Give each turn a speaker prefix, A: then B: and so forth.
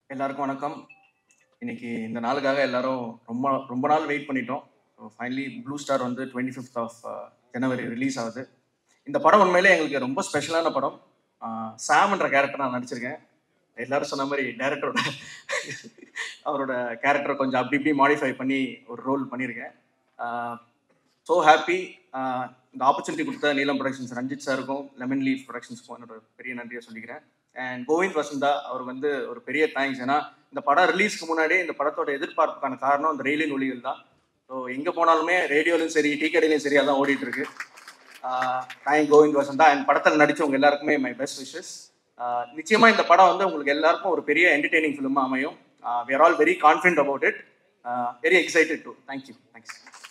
A: எல்லாருக்கும் வணக்கம் இன்னைக்கு இந்த நாளுக்காக எல்லாரும் ரொம்ப ரொம்ப நாள் வெயிட் பண்ணிட்டோம் ஃபைனலி ப்ளூ ஸ்டார் வந்து twenty fifth of January release ஆகுது இந்த படம் உண்மையிலே எங்களுக்கு ரொம்ப ஸ்பெஷலான படம் சாம்ன்ற கேரக்டர் நான் நடிச்சிருக்கேன் எல்லாரும் சொன்ன மாதிரி டேரக்டரோட அவரோட கேரக்டரை கொஞ்சம் அப்படி இப்படி மாடிஃபை பண்ணி ஒரு ரோல் பண்ணியிருக்கேன் ஸோ ஹாப்பி இந்த ஆப்பர்ச்சுனிட்டி கொடுத்த நீலம் ப்ரொடக்ஷன்ஸ் ரஞ்சித் சாருக்கும் லெமன் லீஃப் ப்ரொடக்ஷன்ஸ்க்கும் என்னோட பெரிய நன்றியை சொல்லிக்கிறேன் அண்ட் கோவிந்த் வசந்தா அவர் வந்து ஒரு பெரிய தேங்க்ஸ் ஏன்னா இந்த படம் ரிலீஸ்க்கு முன்னாடியே இந்த படத்தோட எதிர்பார்ப்புக்கான காரணம் இந்த ரயிலின் ஒளிகள் தான் ஸோ எங்கே போனாலுமே ரேடியோலையும் சரி டீ கடையிலையும் சரி அதான் ஓடிட்டு இருக்கு தேங்க் கோவிந்த் வசந்தா அண்ட் படத்தில் நடிச்சவங்க எல்லாருக்குமே மை பெஸ்ட் விஷஸ் நிச்சயமா இந்த படம் வந்து உங்களுக்கு எல்லாருக்கும் ஒரு பெரிய என்டர்டெய்னிங் ஃபிலிமாக அமையும் we are all very confident about it very excited to thank you thanks